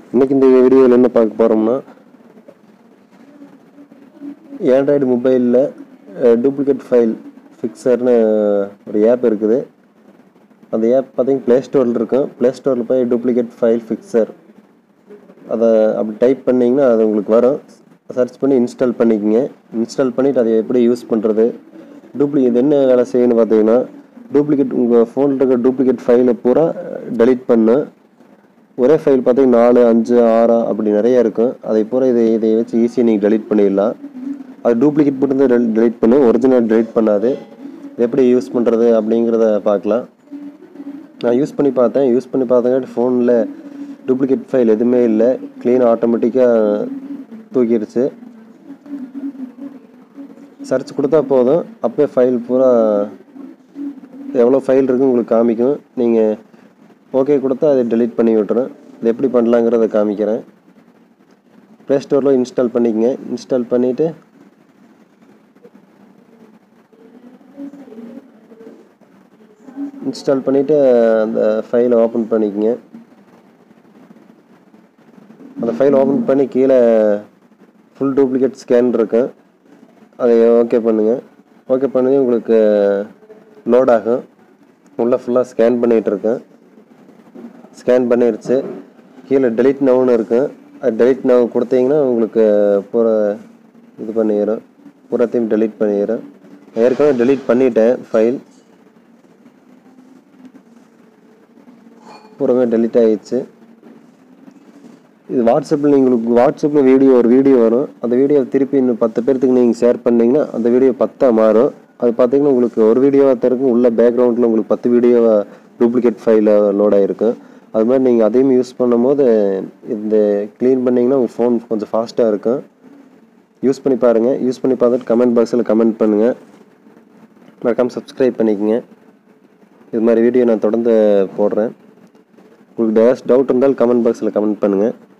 இன்றைக்கி இந்த வீடியோவில் என்ன பார்க்க போகிறோம்னா ஆண்ட்ராய்டு மொபைலில் டூப்ளிகேட் ஃபைல் ஃபிக்சர்னு ஒரு ஆப் இருக்குது அந்த ஆப் பார்த்தீங்கன்னா ப்ளே ஸ்டோரில் இருக்கும் ப்ளே ஸ்டோரில் போய் டூப்ளிகேட் ஃபைல் ஃபிக்சர் அதை அப்படி டைப் பண்ணிங்கன்னா அது உங்களுக்கு வரும் சர்ச் பண்ணி இன்ஸ்டால் பண்ணிக்கோங்க இன்ஸ்டால் பண்ணிவிட்டு அதை எப்படி யூஸ் பண்ணுறது டூப்ளிகேட் என்ன வேலை செய்யணும்னு பார்த்தீங்கன்னா டூப்ளிகேட் உங்கள் ஃபோனில் இருக்க டூப்ளிகேட் ஃபைலை பூரா டெலீட் பண்ணு ஒரே ஃபைல் பார்த்தீங்கன்னா நாலு அஞ்சு ஆறு அப்படி நிறைய இருக்கும் அதை பூரா இதை இதை வச்சு ஈஸியாக நீங்கள் டெலீட் பண்ணிடலாம் அது டூப்ளிகேட் மட்டும் டெலீட் பண்ணு ஒரிஜினல் டெலீட் பண்ணாது இது எப்படி யூஸ் பண்ணுறது அப்படிங்கிறத பார்க்கலாம் நான் யூஸ் பண்ணி பார்த்தேன் யூஸ் பண்ணி பார்த்தங்காட்டி ஃபோனில் டூப்ளிகேட் ஃபைல் எதுவுமே இல்லை க்ளீன் ஆட்டோமேட்டிக்காக தூக்கிடுச்சு சர்ச் கொடுத்தா போதும் அப்போயே ஃபைல் பூரா எவ்வளோ ஃபைல் இருக்குன்னு உங்களுக்கு காமிக்கும் நீங்கள் ஓகே கொடுத்தா அதை டெலீட் பண்ணி விட்டுரும் இது எப்படி பண்ணலாங்கிறத காமிக்கிறேன் ப்ளே ஸ்டோரில் இன்ஸ்டால் பண்ணிக்கங்க இன்ஸ்டால் பண்ணிவிட்டு இன்ஸ்டால் பண்ணிவிட்டு அந்த ஃபைலை ஓப்பன் பண்ணிக்கங்க அந்த ஃபைல் ஓப்பன் பண்ணி கீழே ஃபுல் டூப்ளிகேட் ஸ்கேன் இருக்கும் அதை ஓகே பண்ணுங்கள் ஓகே பண்ணி உங்களுக்கு லோட் ஆகும் உள்ளே ஃபுல்லாக ஸ்கேன் பண்ணிகிட்டு இருக்கேன் ஸ்கேன் பண்ணிருச்சு கீழே டெலிட் நவுன்னு இருக்கும் அது டெலிட் நவ் கொடுத்தீங்கன்னா உங்களுக்கு பூரா இது பண்ணிடும் பூராத்தையும் டெலிட் பண்ணிடும் ஏற்கனவே டெலிட் பண்ணிட்டேன் ஃபைல் பூராமே டெலிட் ஆகிடுச்சு இது வாட்ஸ்அப்பில் உங்களுக்கு வாட்ஸ்அப்பில் வீடியோ ஒரு வீடியோ வரும் அந்த வீடியோ திருப்பி இன்னும் பத்து பேர்த்துக்கு நீங்கள் ஷேர் பண்ணிங்கன்னா அந்த வீடியோ பத்தாக மாறும் அது பார்த்தீங்கன்னா உங்களுக்கு ஒரு வீடியோவாக தருக்கும் உள்ள பேக்ரவுண்டில் உங்களுக்கு பத்து வீடியோவாக டூப்ளிகேட் ஃபைலில் லோட் ஆகிருக்கும் அது மாதிரி நீங்கள் அதையும் யூஸ் பண்ணும்போது இந்த க்ளீன் பண்ணிங்கன்னா உங்கள் ஃபோன் கொஞ்சம் ஃபாஸ்ட்டாக இருக்கும் யூஸ் பண்ணி பாருங்கள் யூஸ் பண்ணி பார்த்துட்டு கமெண்ட் பாக்ஸில் கமெண்ட் பண்ணுங்கள் மறக்காமல் சப்ஸ்கிரைப் பண்ணிக்கோங்க இது மாதிரி வீடியோ நான் தொடர்ந்து போடுறேன் உங்களுக்கு டவுட் இருந்தால் கமெண்ட் பாக்ஸில் கமெண்ட் பண்ணுங்கள்